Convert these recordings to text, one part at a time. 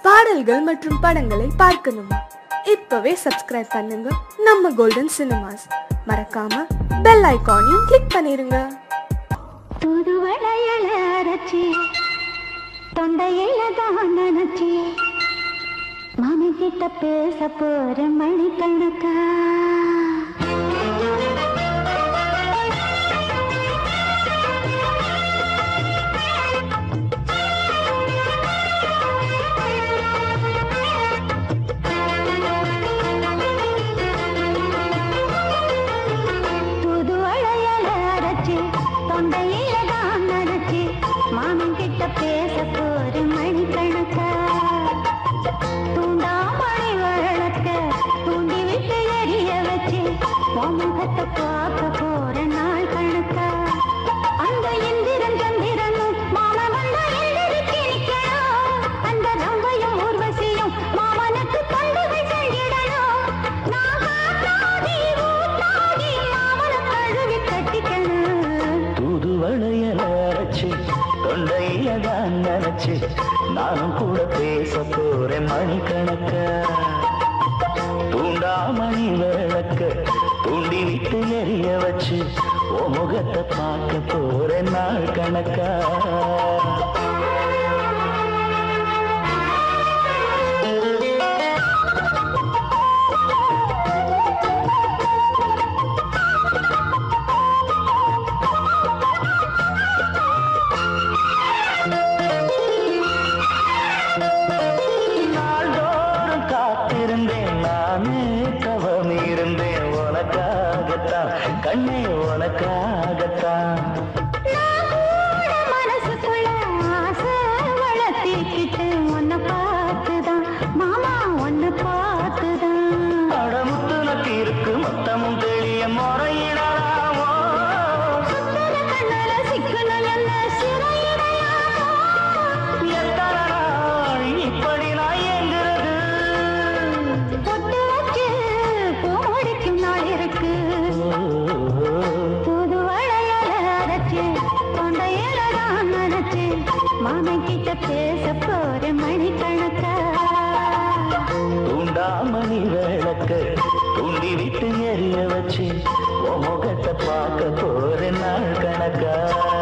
பாடல்கள் மற்றும் படங்களை பார்க்கணுமா இப்பவே சப்ஸ்கிரைப் பண்ணுங்க நம்ம கோல்டன் சினிமாஸ் மறக்காம பெல் ஐகானையும் கிளிக் பண்ணிருங்க புது வளையல அரைச்சி தொண்டையில தான் நினைச்சி மாமி கிட்ட பேச போற மணிக்கணக்கா புது வளையல அரைச்சி தொண்டையில தான் நினைச்சி மாமன் கிட்ட பேச போற மணிக்கணக்கா தூண்டாமணி வழக்க தூண்டி விட்டு எரிய வச்சு உன் முகத்தை பார்க்க போற நாள் கணக்கா அந்த இந்திரன் சந்திரனும் மாமன் வந்த எந்திரிச்சு நிக்கணும் அந்த ரம்பையும் ஊர்வசியும் மாமனுக்கு பண்டுகள் செஞ்சிடணும் நான் காத்தாடி ஊத்தாடி மாமனை கழுவி கட்டிக்கணும் தூது வளையல அரைச்சு தொண்டையில தான் நினைச்சு நானும் கூட பேச போறேன் மணிக்கணக்க தூண்டாமணி விளக்க தூண்டி விட்டு எரிய வச்சு ஓ முகத்தை பார்க்க போறேன் நாள் கணக்கா நாள்தோறும் காத்திருந்தேன் நானே தவம் இருந்தேன் உனக்காகத்தான் கண்ணே உனக்காகத்தான் மனசுக்குள்ள ஆசை வளர்த்திக்கிட்டு உன்னை பார்த்துதான் மாமா உன்னை பார்த்துதான் அடமுத்து நக்கு இருக்கு மொத்தமும் தெளிய முறையிடலாமோ சுத்தர கண்ணால சிக்கணும் என்ன சிறையிடையாமோ எத்தனை நாள் இப்படி நான் எங்கிறது பொட்டு வச்சு பூடிக்கும் நாள் இருக்கு புது வளையல அரைச்சு தொண்டையில தான் நினைச்சு மாமன் கிட்ட பேச போற மணிக்கணக்கா தூண்டாமணி விளக்க தூண்டி விட்டு எரிய வச்சு உன் முகத்தை பார்க்க போறேன் நாள் கணக்கா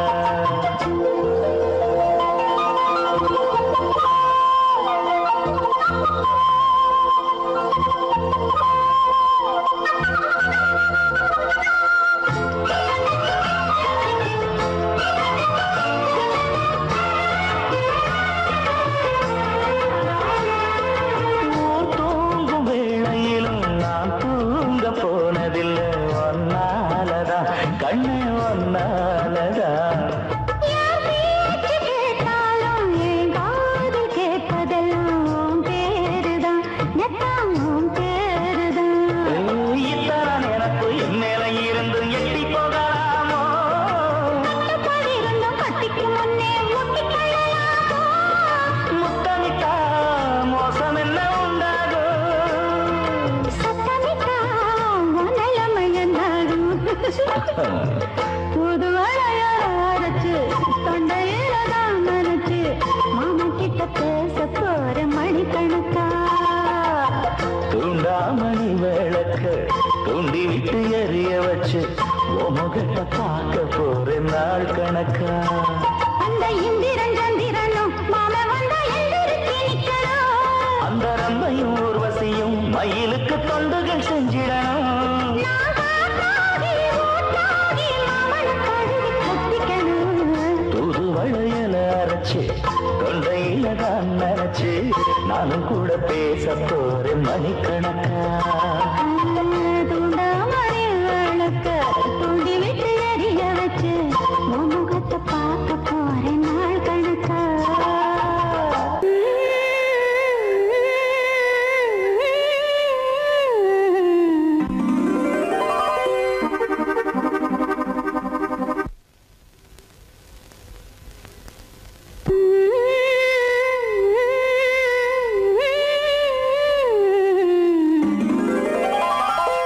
ஊர் தூங்கும் வேளையிலும் நான் தூங்க போனதில்லை ஒன்னாலதான் கண்ணு ஒன்னாலதான் யார் பேச்சு கேட்டாலும் என் காது கேட்பதெல்லாம் உன் பேருதான் நெத்தாம் உன் பேருதான் ஏய், இத்தனை எனக்கு என் மேல இருந்து எட்டி போகலாமோ கட்டுப்பாடிருந்தும் கட்டிக்கு முன்னே முட்டிக்கொள்ளலாமோ முத்தமிட்டா மோசம் என்ன உண்டாகும் சத்தமிட்டா உன் நிலைமை என்னாகும் புது வளையல அரைச்சு தொண்டையில தான் நனைச்சு மாமன் கிட்ட பேச போற மணிக்கணக்கா தூண்டாமணி விளக்க தூண்டி விட்டு எரிய வச்சு உன் முகத்தை பார்க்க போறேன் நாள் கணக்கா அந்த இந்திரன் சந்திரனும் மாமன் வந்தா எந்திரிச்சு நிக்கணும் அந்த ரம்பையும் ஊர்வசியும் மயிலுக்கு தொண்டுகள் செஞ்சிடணும் நான் காத்தாடி ஊத்தாடி மாமனை கழுவி கட்டிக்கணும் தூது வளையல அரைச்சு தொண்டையில தான் நினைச்சு நானும் கூட பேச போறேன் மணிக்கணக்கா தூண்டாமணி விளக்க தூண்டி விட்டு எரிய வச்சு உன் முகத்தை பார்க்க போறேன் நாள் கணக்கா Thank you.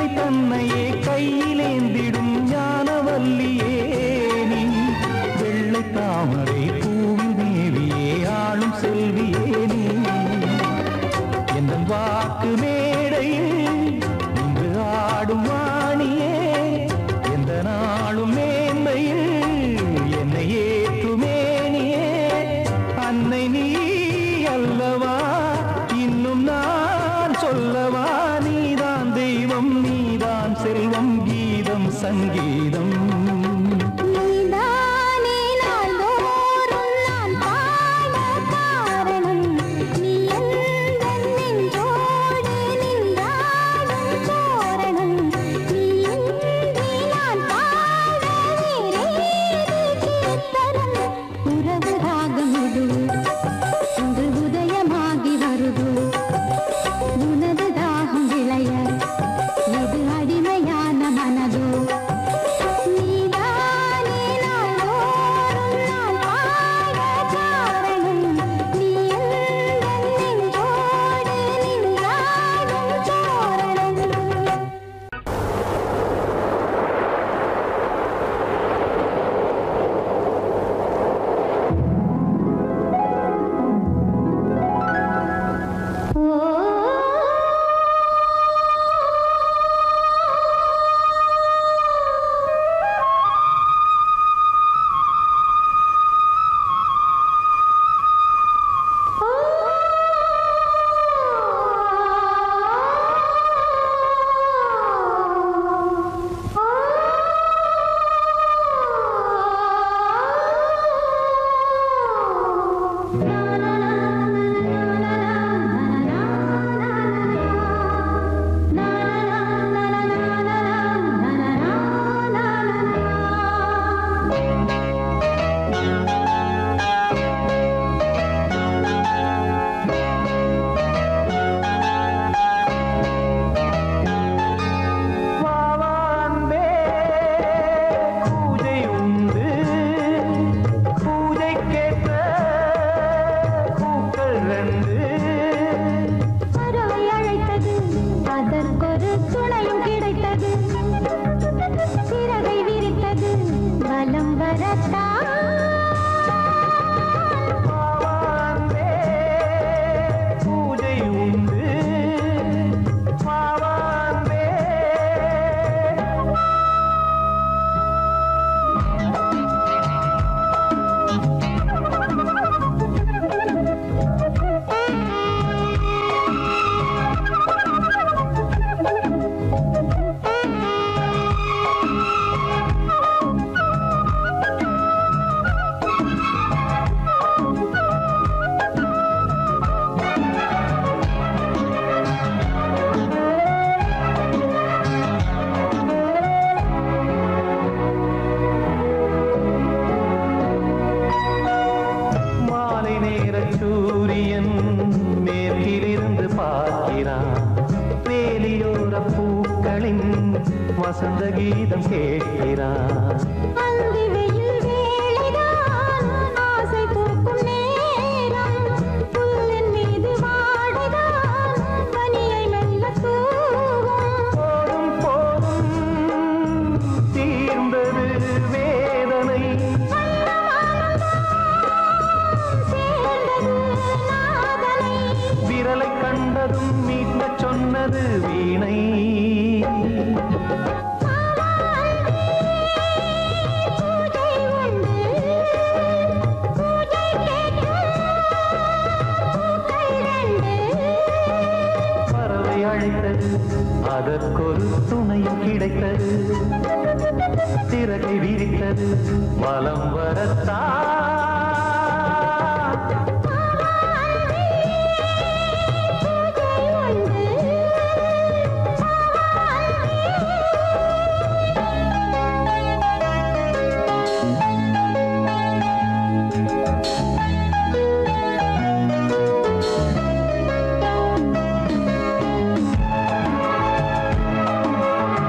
பிள்ளை தன்னையே கையிலேந்திடும் ஞானவல்லியே நீ வெள்ளை தாமரை பூவில் தேவியே ஆளும் செல்வியே நீ எந்த வாக்கு மேடையில் இன்று ஆடும் வாணியே எந்த நாளும் மேன்மையில் என்னை ஏற்றுமேனியே அன்னை நீ அல்லவா இன்னும் நான் சொல்லவா நீதான் தெய்வம் நீதான் செல்வம் கீதம் சங்கீதம் நீதானே நாள்தோறும் நான் பாட காரணம் நீ எந்தன் நெஞ்சோடு நின்றாடும் தோரணம் நீ இன்றி நான் பாட வேறேது கீர்த்தனம் உறவு ராகம் இது இன்று உதயமாகி வருது உனது தாகம் விளைய இது அடிமையான மனதோ நீதானே நாளோறும் நான் பாட காரணம் நீ எந்தன் நெஞ்சோடு நின்றாடும் தோரணம் வாவான்பே பூஜை உண்டு பூஜைக்கேற்ற பூக்கள் ரெண்டு பறவை அழைத்தது அதற்கொரு துணையும் கிடைத்தது சிறகை விரித்தது வலம் வரத்தான் வாவான்பே பூஜை உண்டு வாவான்பே மாலை நேர சூரியன் மேற்கிலிருந்து பார்க்கிறான் வேலியோர பூக்களின் வசந்த கீதம் கேட்கிறான் அந்தி வெயில் வேளைதான் ஆசை தூக்கும் நேரம் புல்லின் மீது வாடைதான் பனியை மெல்ல தூவும் போதும் போதும் தீர்ந்தது வேதனை சேர்ந்தது நாதனை விரலை கண்டதும் மீட்கச் சொன்னது வீணை பூஜை உண்டு பூஜை கேட்கும் பூக்கள் ரெண்டு பறவை அழைத்தது அதற்கொரு துணையும் கிடைத்தது சிறகை விரித்தது வலம் வரத்தான்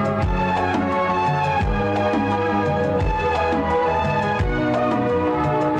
பூஜை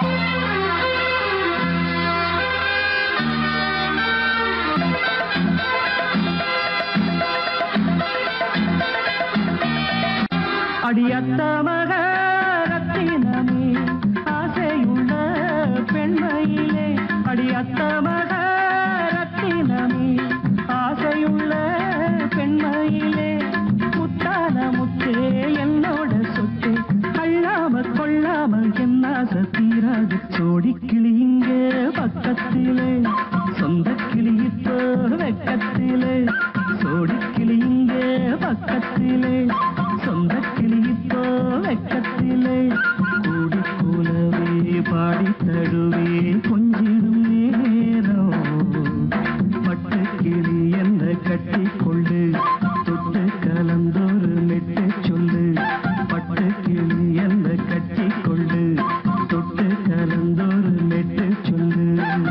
அடியத்த மக ரத்தினமே ஆசையுள்ள பெண்மையிலே அடியத்த மக ரத்தினமே ஆசையுள்ள பெண்மையிலே முத்தான முத்தே என்னோட சொத்து அள்ளாம கொள்ளாம என்ன தீராது சோடி கிளி இங்கே பக்கத்திலே சொந்த கிளி இப்போ வெக்கத்திலே சோடி கிளி இங்கே பக்கத்திலே சொந்த கிளி இப்போ வெக்கத்திலே கூடி கூலவே பாடி தழுவே கொஞ்சிடும் நேரம் பட்டு கிளி என்ன கட்டி கொண்டு தொட்டு கலந்தொரு மெட்டு சொல்லு பட்டு கிளி என்ன கட்டி கொண்டு தொட்டு கலந்தொரு மெட்டு சொல்லு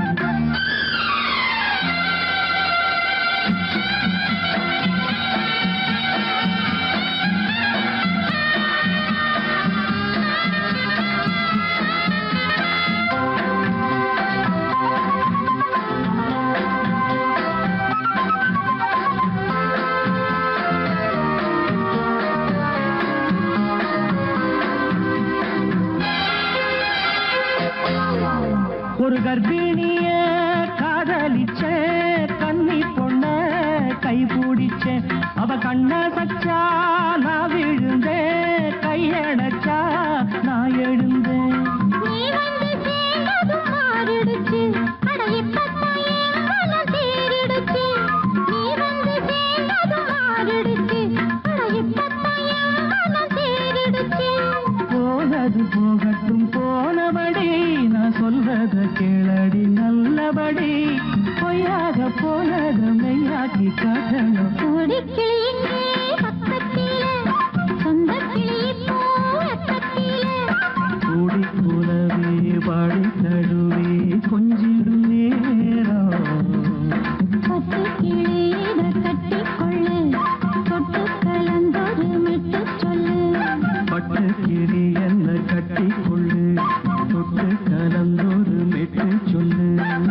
ஒரு கர்ப்பிணிய காதலிச்ச கன்னி பொண்ண கை பிடிச்ச அவ கண்ண சச்சா நான் விழுந்தேன் கையடைச்சா நான் எழுந்தேன் நீ வந்து சேர்ந்ததும் மாறிடுச்சு அட இப்பத்தான் என் மனம் தேறிடுச்சு நீ வந்து சேர்ந்ததும் மாறிடுச்சு அட இப்பத்தான் என் மனம் தேறிடுச்சு போனது போகட்டும் போனபடி நான் சொல்றத கேளடி நல்லபடி பொய்யாக போனது மெய்யாக்கி காட்டணும் கொடிக்கிளி இங்கே பக்கத்திலே சொந்த கிளி இப்போ வெக்கத்திலே கூடி கூலவே பாடி தழுவே கொஞ்சிடும் நேரம் பட்டு கிளி இத கட்டிக்கொள்ளு தொட்டு கலந்தொரு மிட்டு சொல்லு பட்டு கிளி என்ன கட்டி கொள்ளு தொட்டு கலந்தொரு மெட்டு சொல்லு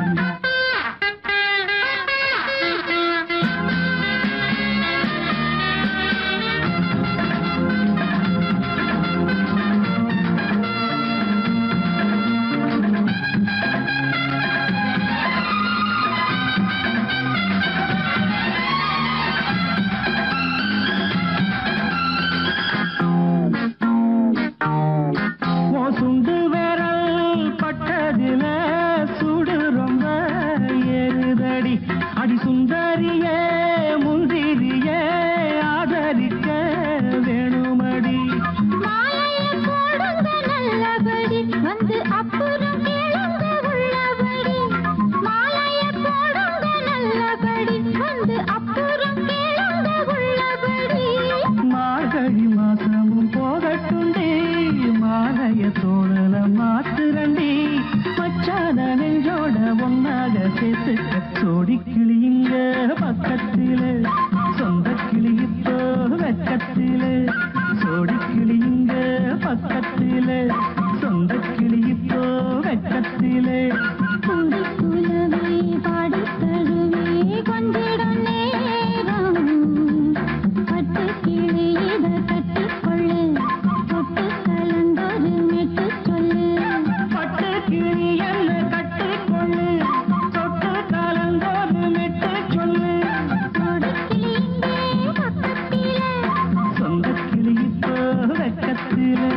உன் சுண்டு விரல் பட்டதில சுடு ரொம்ப ஏறுதடி அடி சுந்தரியே முந்திரியே ஆதரிக்க வேணுமடி மாலைய போடுங்க நல்லபடி வந்து அப்புறம் கேளுங்க உள்ளபடி மாலைய போடுங்க நல்லபடி வந்து அப்புறம் கேளுங்க உள்ளபடி மார்கழி மாசமும் போகட்டுண்டி மாலைய தோழல மாத்துரண்டி மச்சான நெஞ்சோட ஒன்னாக சேர்த்துக்க சோடி கிளியுங்க பக்கத்திலே சொந்த கிளி இப்போ வெக்கத்திலே சோடி கிளியுங்க பக்கத்திலே சொந்த கிளி இப்போ வெக்கத்திலே குடி குலவே பாடி தழுவே கொஞ்சிடும் நேரம் பட்டு கிளி இத கட்டிக்கொள்ளு தொட்டு கலந்தொரு மெட்டு சொல்லு பட்டு கிளி என்ன கட்டிக்கொள்ளு தொட்டு கலந்தோடு மெட்டு சொல்லு கொடிக்கிளி இங்கே பக்கத்திலே சொந்த கிளி இப்போ வெக்கத்திலே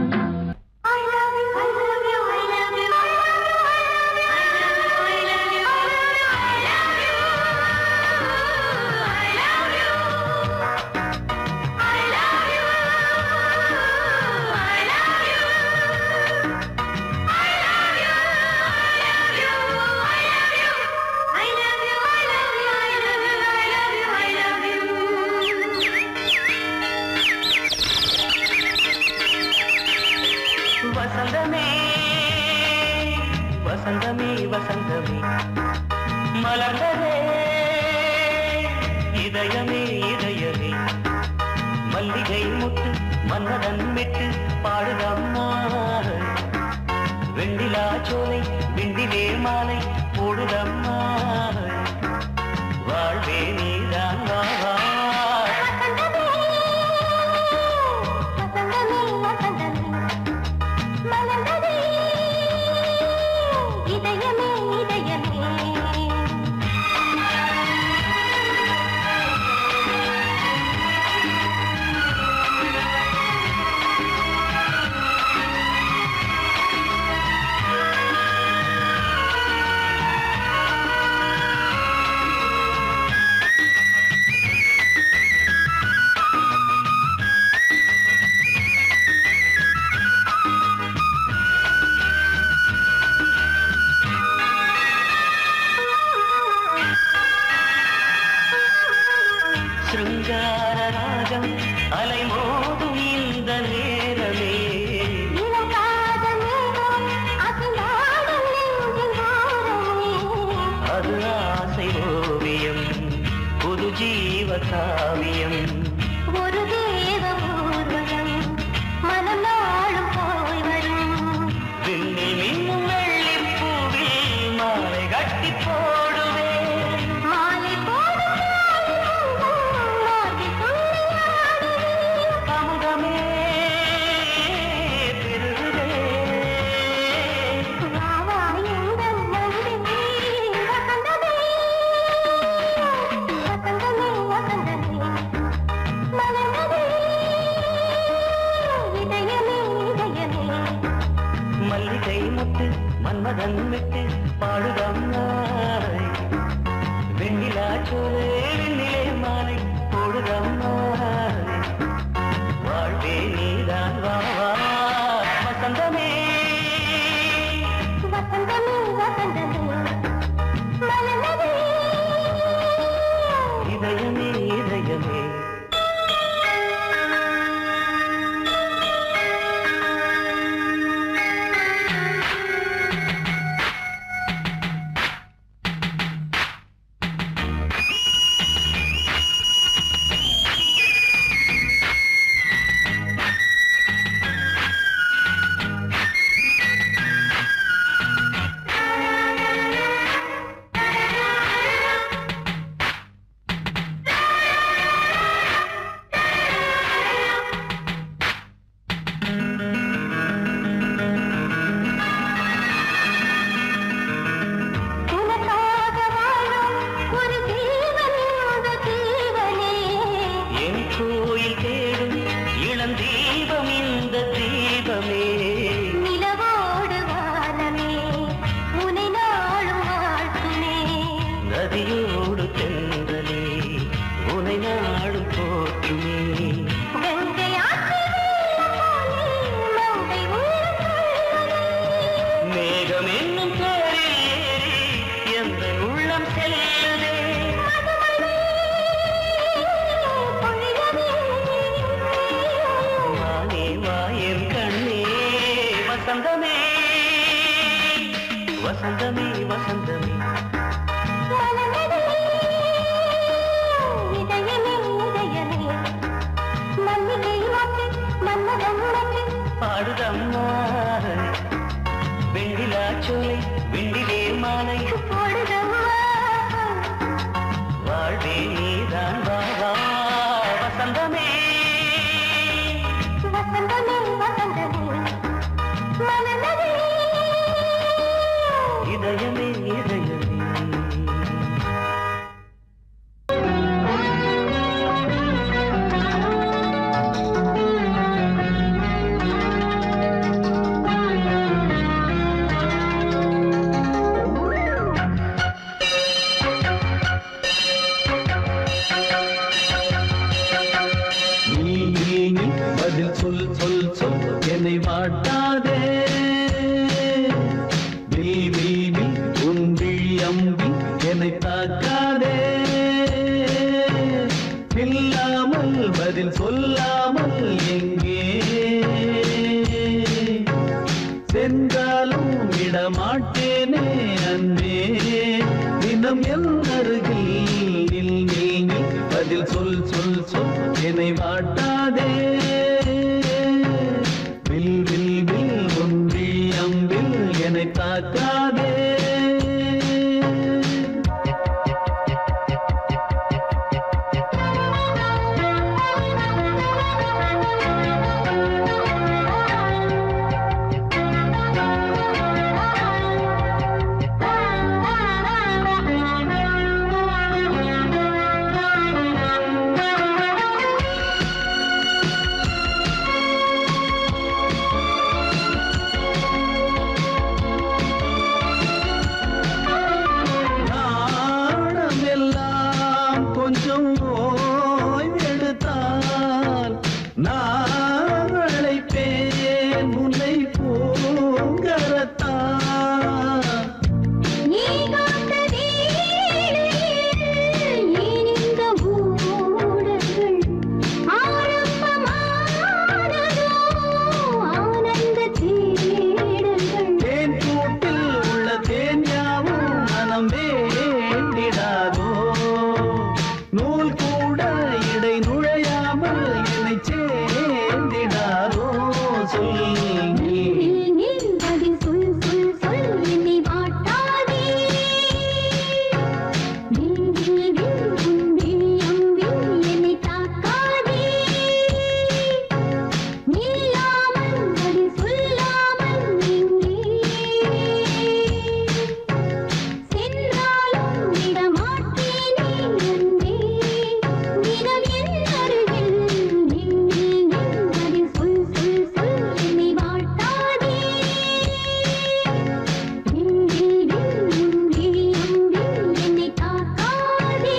வசந்தமே வசந்தமே வசந்தமே மலர்ந்ததே இதயமே இதயமே மல்லிகை முட்டு மன்னதன் விட்டு பாடுதம்மா வெண்ணிலா சோலை விண்டிலே மாலை போடுதம்மா வாழ்வே நீதான் வா வா. வசந்தமே வசந்தமே மலர்ந்ததே இதயமே இதயமே சிருங்கார ராகம் அலைமோதும் இந்த நேரமே இளம் காதல் மேகம் அசைந்தாடும் நெஞ்சின் ஓரமே அது ஆசை ஓவியம் புது ஜீவ காவியம் ஒரு தேவ ஊர்வலம் மனம் நாளும் போய் வரும் விண்ணில் மின்னும் வெள்ளிப் பூவில் மாலை கட்டி போடுவேன் மாலை போடும் மார்பில் துள்ளியாடுவேன் அமுதமே பெருகுதே வா வா எங்கள் நந்தினி வசந்தமே வசந்தமே வசந்தமே மலர்ந்ததே இதயமே இதயமே மல்லிகை முத்து மன்மதன் விட்டு பாடுதம் நாய் வெண்ணிலா சோலே வெண்ணிலே மாலை போடுதம் நாய் வாழ்வே நீதான் வா வா வசந்தமே வசந்தமே வசந்தமே மலர்ந்ததே இதயமே இதயமே உனக்காக வாழும் ஒரு ஜீவன் இந்த ஜீவனே என் கோயில் தேடும் இளம் தீபம் இந்த தீபமே நிலவோடு வானமே உனை நாளும் வாழ்த்துமே நதியோடு தென்றலே உனை நாடும் போற்றுமே கங்கை ஆற்று வெள்ளம் போலே மங்கை உள்ளம் கொள்ளுமே. மேகம் என்னும் பேரில் ஏறி எந்த உள்ளம் செல்லுதே பொழியவே. வானே வாயன் கண்ணே வசந்தமே வசந்தமே வசந்தமே மலர்ந்ததே இதயமே இதயமே மல்லிகை மொட்டு மன்மதன் மொட்டு பாடுதம்மா வெண்ணிலா சோலை வெண்டிலே மாலை போடுதம்மா வாழ்வே நீதான் வா வா வசந்தமே வசந்தமே வசந்தமே மலர்ந்ததே இதயமே இதயமே நீ நீ நீ பதில் சொல் சொல் சொல் என்னை வாட்டாதே வில் வில் வில் உன் விழி அம்பி என்னை தாக்காதே இல்லாமல் பதில் சொல்லாமல் எங்கே சென்றாலும் விடமாட்டேனே அன்பே தினம் என் அருகில் நில் நில் நில் பதில் சொல் சொல் சொல் என்னை வாட்டாதே வில் வில் வில் ஒன்றி அம்பில் தாக்காதே நாணம் எல்லாம் கொஞ்சம் ஓய்வெடுத்தால் நான் அழைப்பேன் உன்னை பூங்கரத்தான் நீ காத்த வேளையில் ஏன் இந்த ஊடல்கள் ஆரம்பமானதோ ஆனந்த தேடல்கள் தேன் கூட்டில் உள்ள தேன் யாவும் மனம் வேண்டிடாதோ நூல் கூட இடை நுழையாமல் என்னை சேர்ந்திடாதோ சொல் நீ நில் பதில் சொல் சொல் சொல் என்னை வாட்டாதே வில் வில் வில் உன் விழியம் வில் என்னை தாக்காதே நில்லாமல் பதில் சொல்லாமல் எங்கே சென்றாலும் விடமாட்டேனே அன்பே தினம் என் அருகில் நில் நில் நில் பதில் சொல் சொல் சொல் என்னை வாட்டாதே வில் வில் வில் உன் விழியம் வில் என்னை தாக்காதே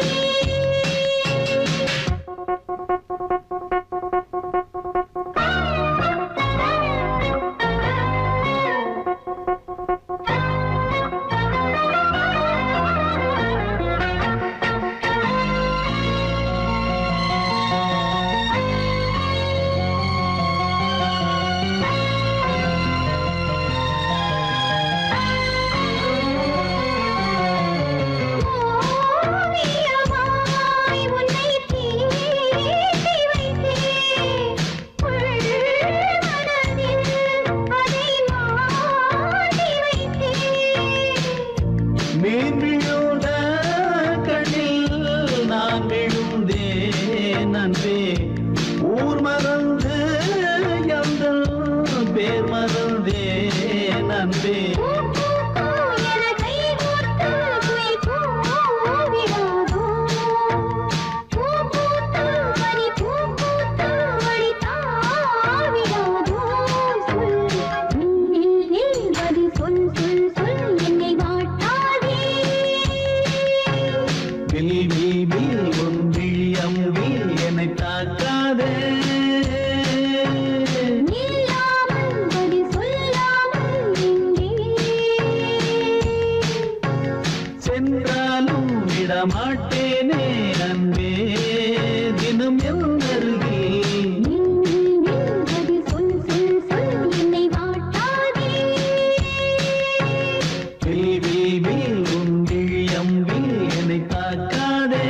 ஓவியமாய் உன்னை தீட்டி வைத்தேன் உள்மனதில் அதை மாட்டி வைத்தேன் மீன் விழுந்த கண்ணில் நான் விழுந்தேன் அன்பே ஊர் மறந்து எந்தல் பேர் மறந்தேன் அன்பே பூ பூ பூ என கை கோர்த்து குயில் கூவிடாதோ பூ பூத்து பனி பூ பூத்து வழி தாவிடாதோ சொல் நில் நில் பதில் சொல் சொல் சொல் என்னை வாட்டாதே வில் வில் வில் உன் விழியம் வில் என்னை தாக்காதே நில்லாமல் பதில் சொல்லாமல் எங்கே சென்றாலும் விடமாட்டேனே அன்பே தினம் என் அருகில் நில் நில் நில் பதில் சொல் சொல் சொல் என்னை வாட்டாதே வில் வில் வில் உன் விழியம் வில் என்னை தாக்காதே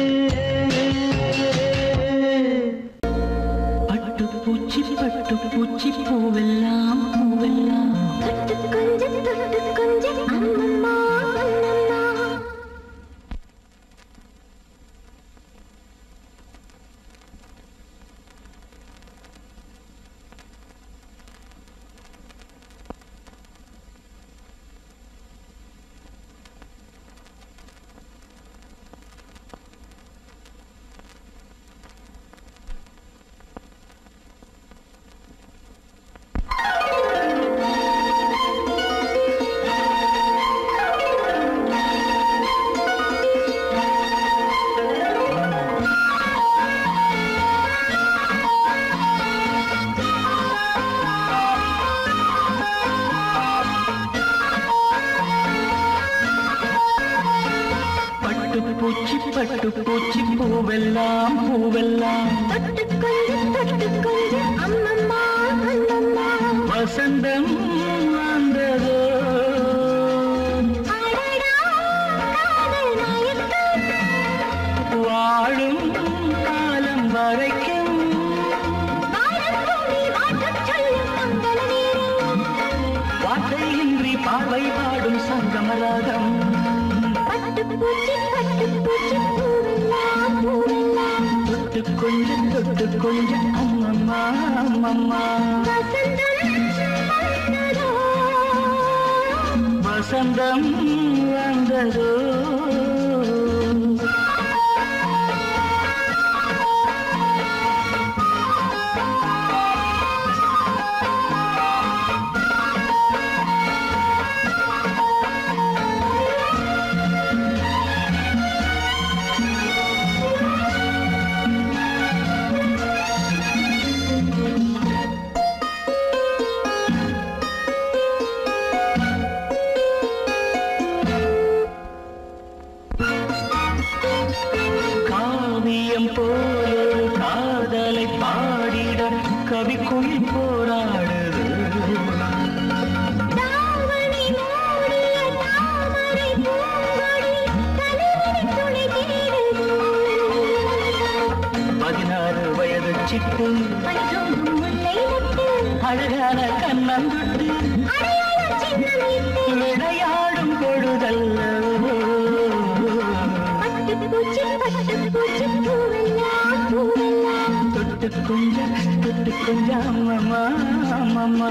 பட்டுப்பூச்சி பட்டுப்பூச்சி பூவெல்லாம் பூவெல்லாம் தொட்டு கொஞ்சி தொட்டு கொஞ்சி அம்மம்மா அம்மம்மா பட்டுப்பூச்சி பட்டுப்பூச்சி பூவெல்லாம் பூவெல்லாம் தொட்டு கொஞ்சி தொட்டு கொஞ்சி அம்மம்மா அம்மம்மா வசந்தம் வந்ததோ அடடா காதல் நாயக்கன் வாழும் காலம் வரைக்கும் வாழப்பூமி வாட்டச் சொல்லும் மங்கள நேரம் வார்த்தையின்றி பார்வை பார்வை பாடும் சங்கமராகம் பட்டுப்பூச்சி பட்டுப்பூச்சி பூவெல்லாம் பூவெல்லாம் தொட்டு கொஞ்சம் தொட்டு கொஞ்சம் அம்மம்மா அம்மம்மா வசந்தம் வந்ததோ வசந்தம் வந்ததோ காவியம் போலொரு காதலை பாடிட கவிக்குயில் போராடுது தாவணி மூடிய தாமரை பூங்கொடி தலைவலி துணை தேடுது பதினாறு வயது சிட்டு பனிதூங்கும் முல்லை முட்டு அழகான கண்ணந்தொட்டு அடையாள சின்னம் இட்டு விளையாடும் பொழுதல்லவோ பட்டுப்பூச்சி பட்டுப்பூச்சி பூவெல்லாம் பூவெல்லாம் தொட்டு கொஞ்சம் தொட்டு கொஞ்சம் அம்மம்மா அம்மம்மா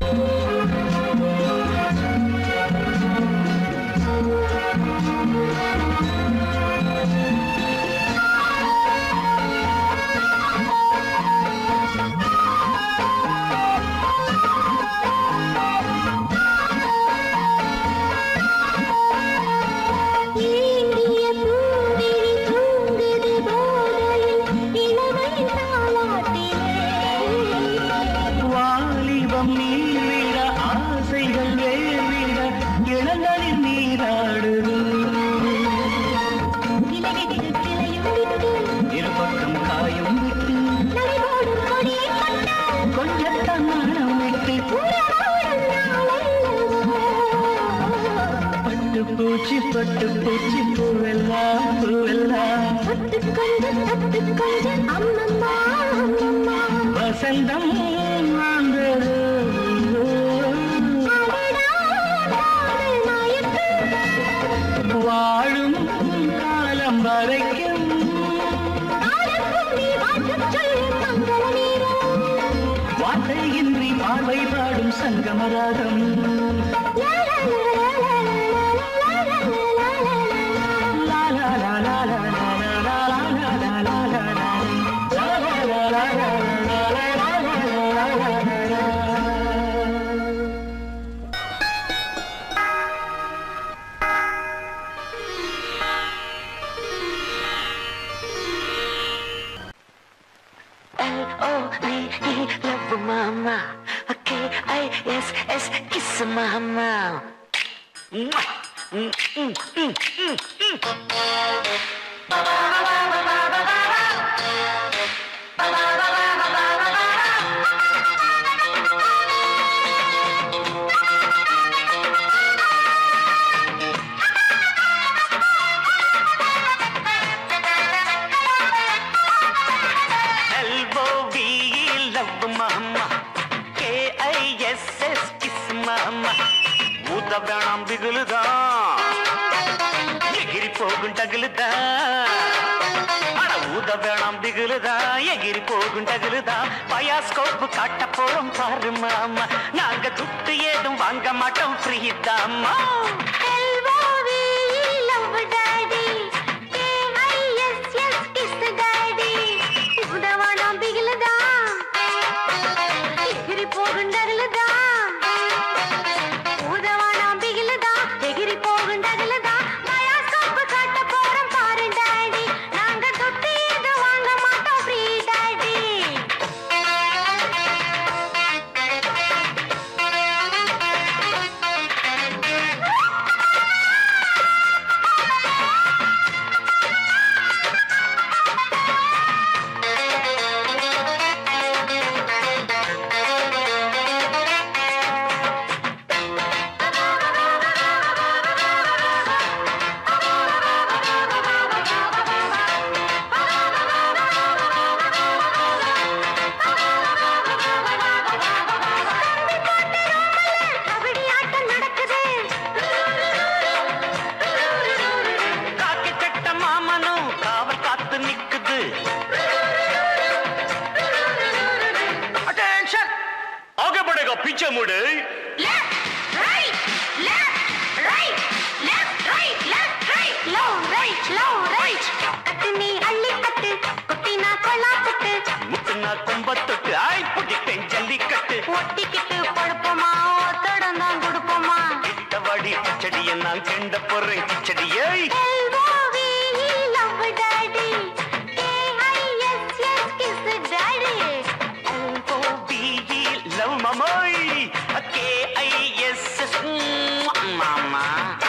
ஏங்கிய பூவிழி தூங்குது போதையில் இளமை தாளாட்டிலே வாலிபம் நீர்விட ஆசைகள் வேர்விட இளங்களில் நீராடுது கிளைவிட்டு கிளையும் விட்டு இருபக்கம் காயும் விட்டு நடைபோடும் கொடியை கண்டு கொஞ்சம் தன்னானம் விட்டு உறவோடும் நாளல்லவோ பட்டு பூச்சி பட்டு பூச்சி பூவெல்லாம் பூவெல்லாம் தொட்டு கொஞ்சம் தொட்டு கொஞ்சம் அம்மம்மா அம்மம்மா வசந்தம் வந்தது அடடா காதல் மயக்கம் வாழும் காலம் வரைக்கும் காதல் பூமி வாழ்த்துச் சொல்லும் மங்கள நேரம் வார்த்தையின்றி பார்வை பாடும் சங்கமராகம் லா லா லா லா லா லா லா லா லா லா லா லா. லா லா லா லா லா லா லா லா லா லா லா. லா லா லா லா லா லா லா லா லா லா லா லா. L-O-V-E, love mama. K-I-S-S, kiss mama. Mwah. Mm, mm, mm, mm, mm. L-O-V-E, love mama. K-I-S-S, kiss mama. ஊத்த வேணாம் பிகுலுதான் எகிரி போகும் டகுலுதா அட ஊத வேணாம் பிகுலுதா எகிரி போகும் டகுலுதா பயாஸ்கோப் காட்ட போறோம் பாரு மாமா நாங்க துட்டு ஏதும் வாங்க மாட்டோம் ஃப்ரீ தாமா L-O-V-E, love daddy. K-I-S-S, kiss daddy. உதவானாம் பிகிலுதா. எகிரி போகுண்டருளுதா. உதவானாம் பிகிலுதா. எகிரி போகுண்டருளுதா. பயாஸ்கோப்பு காட்ட போறோம் பாரு daddy. நாங்க துட்டு எதுவும் வாங்க மாட்டோம் free daddy. மூடு left, right, left, right, left, right, left, right, low, right, low, right. கட்டு நீ அள்ளி கட்டு, குட்டினா கொள்ளா கட்டு. முட்டுனா கும்பத்தொட்டு ஆய் பிடிப்பேன் ஜல்லிக்கட்டு ஒட்டிக்கிட்டு படுப்போமா, ஒத்தடம் தான் கொடுப்போமா. கிட்டவாடி கிச்சடியை நான் கிண்ட போறேன் கிச்சடியை L.O.V.E. love daddy. K.I.S.S. kiss daddy. L-O-V-E, love mamoy K-I-S-S, மாமா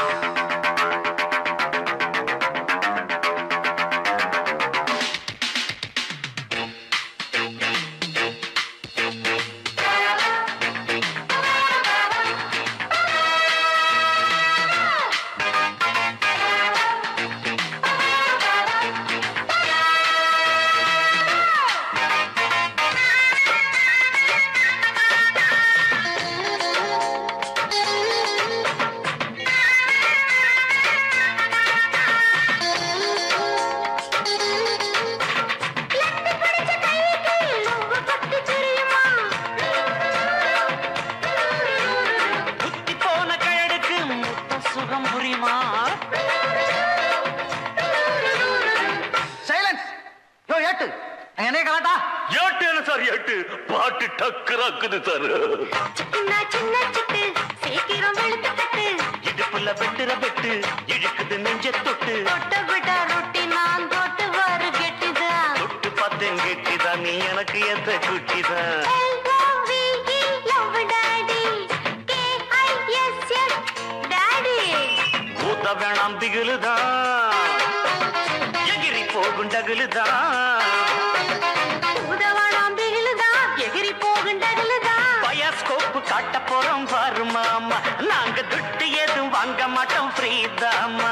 லட்டு பிடிச்ச கைக்கு லவ்வு பத்தி தெரியுமா குத்தி போன கயடுக்கு முத்த சுகம் புரியுமா சைலன்ஸ் யோ ஏட்டு அங்க என்ன கலாட்டா ஏட்டு என்ன சார் ஏட்டு பாட்டு டக்குறாக்குது சார் சின்ன சின்ன சிட்டு சீக்கிரம் வெளுத்து கட்டு இடுப்புல வெட்டுற வெட்டு இழுக்குது நெஞ்ச தொட்டு தொட்ட விட ரொட்டி நான் தொட்டு வரு கெட்டிதான் தொட்டு பார்த்தேன் கெட்டிதான் நீ எனக்கு எந்த குட்டிதான் L.O.V.E. love daddy. K.I.S.S. daddy. ஊத்த வேணாம் திகிலுதான் எகிரி போகும் டகுலுதான் உதவானாம் திகிலுதான், எகிரி போகும் டகுலுதான். பயாஸ்கோப்பு காட்ட போறோம் பாரு மாமா நாங்க துட்டு எதுவும் வாங்க மாட்டோம் ஃப்ரீதாமா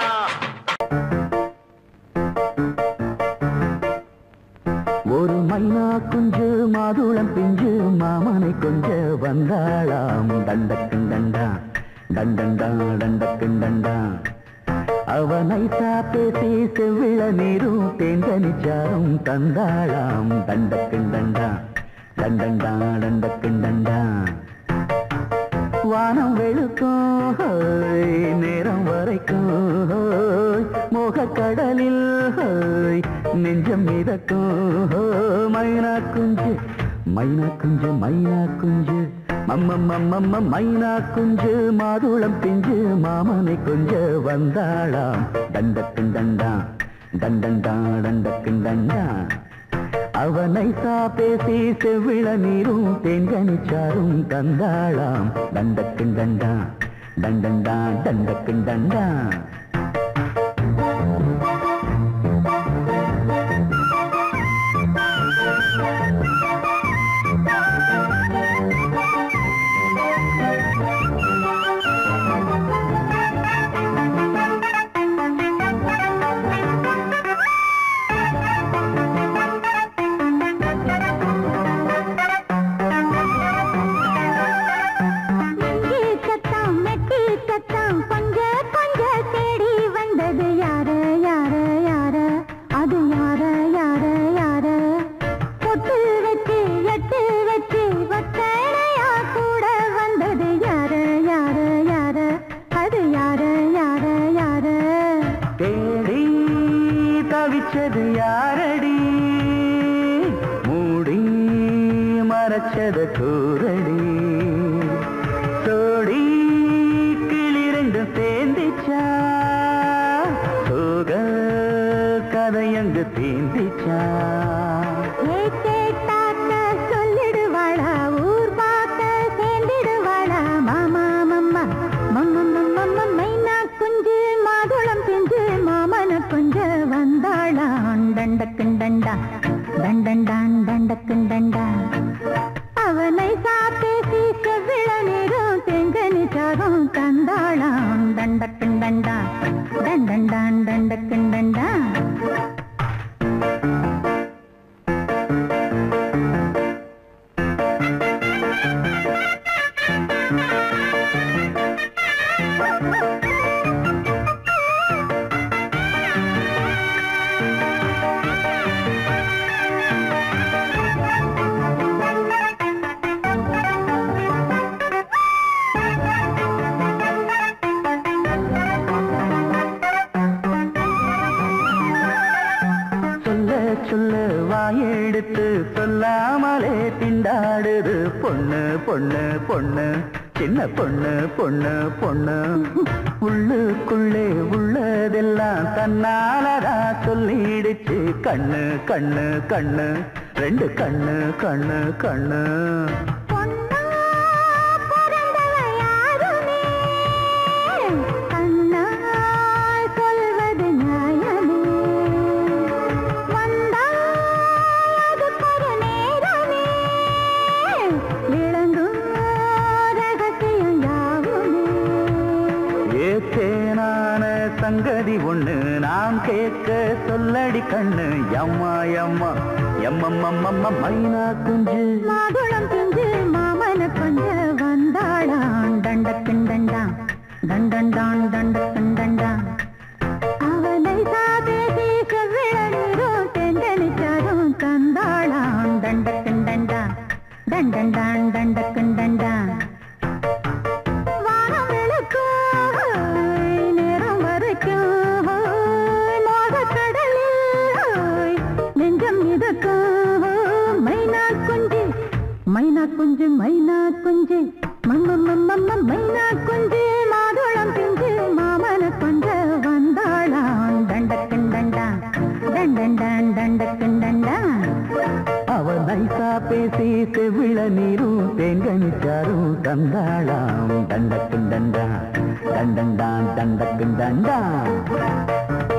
ஒரு மைனா குஞ்சு மாதுளம் பிஞ்சு மாமனை கொஞ்ச வந்தாளாம் தண்டக்கும் தண்டா தண்டண்டா டண்டக்கும் டண்டா அவனை பேசி செவ்விள நீரும் தேங்கனிச்சாரும் தந்தாளாம் தண்டக்கும் தண்டா தண்டண்டா டண்டக்கும் டண்டா வானம் வெளுக்கும் ஹோய், நேரம் வரைக்கும் ஹோய், மோகக்கடலில் ஹோய், நெஞ்சம் மிதக்கும் ஹோய், மைனா குஞ்சு மைனா குஞ்சு மைனா குஞ்சு மம்மம்மம்மம்ம மைனா குஞ்சு மாதுளம் பிஞ்சு மாமனை கொஞ்ச வந்தாளாம் தண்டக்கும் தண்டா தண்டண்டா டண்டக்கும் தண்டா அவனை சா பேசி செவ்விள நீரும் தேன்கனிச்சாரும் தந்தாளாம் தண்டக்கும் தண்டா தண்டண்டா தண்டக்கும் தண்டா நெஞ்சு சத்தம், மெட்டி சத்தம், கொஞ்ச கொஞ்ச தேடி வந்தது யாரு, யாரு, யாரு? அது யாரு, யாரு, யாரு? பொட்டு வச்சு, எட்டு வச்சு, ஒத்தடையா கூட வந்தது யாரு, யாரு, யாரு? அது யாரு, யாரு, யாரு? தேடி தவிச்சது யாரடி மூடி மறைச்சது கூரடி சோடி கிளிரண்டு சேர்ந்திச்சா சோக கதையங்கு தீந்திச்சா ஏய் கேட்டாக்க சொல்லிடுவாளா, ஊர் பார்க்க சேர்ந்திடுவாளா? மாமா, மம்மா, மம்ம, மம்ம, மைனா குஞ்சு, மாதுளம் பிஞ்சு, மாமன கொஞ்ச வந்தாளாம். டண்டக்குண்டண்டா, டண்டண்டான், டண்டக்குண்டண்டா. அவனை சாப்பேசி செவ்விள நீரும் தெங்கனி சாரும் தந்தாளாம் தண்டக்குண்டண்டா டண்டண்டான் தண்டக்குண்டண்டா விட்டு சொல்லாமலே திண்டாடுது பொண்ணு பொண்ணு பொண்ணு சின்ன பொண்ணு பொண்ணு பொண்ணு உள்ளுக்குள்ளே உள்ளதெல்லாம் தன்னாலதா சொல்லிடுச்சு கண்ணு கண்ணு கண்ணு ரெண்டு கண்ணு கண்ணு கண்ணு பொன்னா பிறந்தவ யாருமே கண்ணால் சொல்வது நியாயமே வந்தால் அதுக்கொரு நேரமே விளங்கும் ரகசியம் யாவுமே ஏத்தேனான சங்கதி ஒண்ணு நான் கேட்க சொல்லடி கண்ணு எம்மா எம்மா எம்மம்மம்மம்ம மைனா குஞ்சு மாதுளம் பிஞ்சு மாமன கொஞ்ச வந்தாடான் தண்டக்கன் தண்டான் தண்டண்டான் தண்டக்கன் தண்டான் அவனை சாதேசி செவ்விழநீரும் தெண்டனிச்சாரும் தந்தாளான் தண்டக்கன் தண்டான் தண்டண்டான் தண்டக்கன் தண்டான் வானம் விளக்கும் நேரம் வரைக்கும் மோகக்கடலில் நெஞ்சம் மிதக்கும் மைனா குஞ்சு மைனா குஞ்சு மைனா குஞ்சு மம்மம்மம்மம்ம மைனா குஞ்சு மாதுளம் பிஞ்சு மாமன கொஞ்ச வந்தாளாம் தண்டக்கன் தண்டா தண்டண்டான் தண்டக்கன் தண்டா அவ நைசா பேசி செவிழ நீரும் தேங்கனிச்சாரும் தந்தாளாம் தண்டக்கும் தண்டா தண்டண்டான் தண்டக்கும் தண்டா